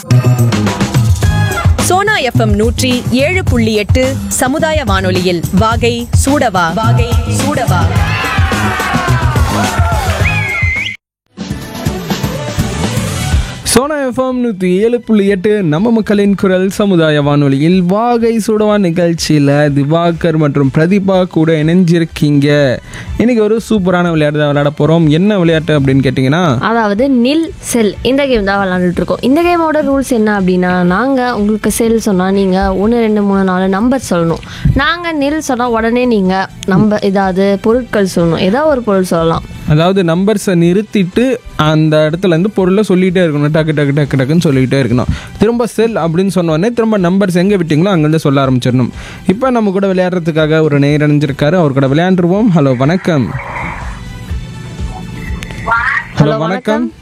Sona FM நூற்றி ஏழு புள்ளி எட்டு சமுதாய வானொலியில் வாகை சூடவா வாகை சூடவா சோனா எஃப்எம் நூற்றி ஏழு புள்ளி எட்டு நம்ம மக்களின் குரல் சமுதாய வானொலியில் வாகை சுடவான் நிகழ்ச்சியில் திவாகர் மற்றும் பிரதீபா கூட இணைஞ்சிருக்கீங்க இன்னைக்கு ஒரு சூப்பரான விளையாட்டு தான் விளையாட போகிறோம் என்ன விளையாட்டு அப்படின்னு கேட்டிங்கன்னா அதாவது நில் செல் இந்த கேம் தான் விளாண்டுட்டு இருக்கோம் இந்த கேமோட ரூல்ஸ் என்ன அப்படின்னா நாங்கள் உங்களுக்கு செல் சொன்னால் நீங்கள் ஒன்று ரெண்டு மூணு நாலு நம்பர் சொல்லணும் நாங்கள் நில் சொன்னால் உடனே நீங்கள் நம்பர் ஏதாவது பொருட்கள் சொல்லணும் ஏதாவது ஒரு பொருள் சொல்லலாம் அதாவது நம்பர்ஸை நிறுத்திட்டு அந்த இடத்துல இருந்து பொருளை சொல்லிகிட்டே இருக்கணும் டக்கு டக்கு டக்கு டக்குன்னு சொல்லிக்கிட்டே இருக்கணும் திரும்ப செல் அப்படின்னு சொன்ன உடனே திரும்ப நம்பர்ஸ் எங்கே விட்டீங்களோ அங்கேருந்து சொல்ல ஆரம்பிச்சிடணும் இப்போ நம்ம கூட விளையாடுறதுக்காக ஒரு நேர் அணிஞ்சிருக்காரு அவர் கூட விளையாண்டுருவோம் ஹலோ வணக்கம் ஹலோ வணக்கம்